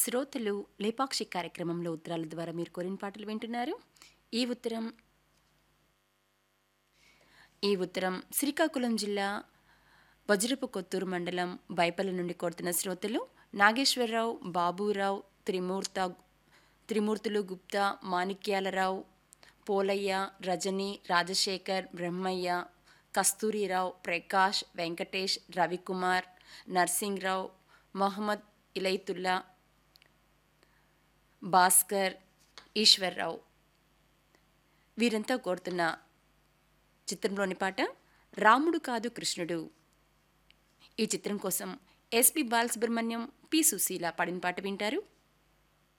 శ్రోతలు లేపాక్షి కార్యక్రమంలో ఉత్తరాల ద్వారా మీరు కోరిన పాటలు వింటున్నారు ఈ ఉత్తరం ఈ ఉత్తరం శ్రీకాకుళం జిల్లా వజ్రపు కొత్తూరు మండలం బైపల్లి నుండి కోరుతున్న శ్రోతలు నాగేశ్వరరావు బాబురావు త్రిమూర్త త్రిమూర్తులు గుప్తా మాణిక్యాలరావు పోలయ్య రజని రాజశేఖర్ బ్రహ్మయ్య కస్తూరిరావు ప్రకాష్ వెంకటేష్ రవికుమార్ నర్సింగ్రావు మొహమ్మద్ ఇలైతుల్లా భాస్కర్ ఈశ్వర్రావు వీరంతా కోరుతున్న చిత్రంలోని పాట రాముడు కాదు కృష్ణుడు ఈ చిత్రం కోసం ఎస్పి బాలసుబ్రహ్మణ్యం పి సుశీల పాడిన పాట వింటారు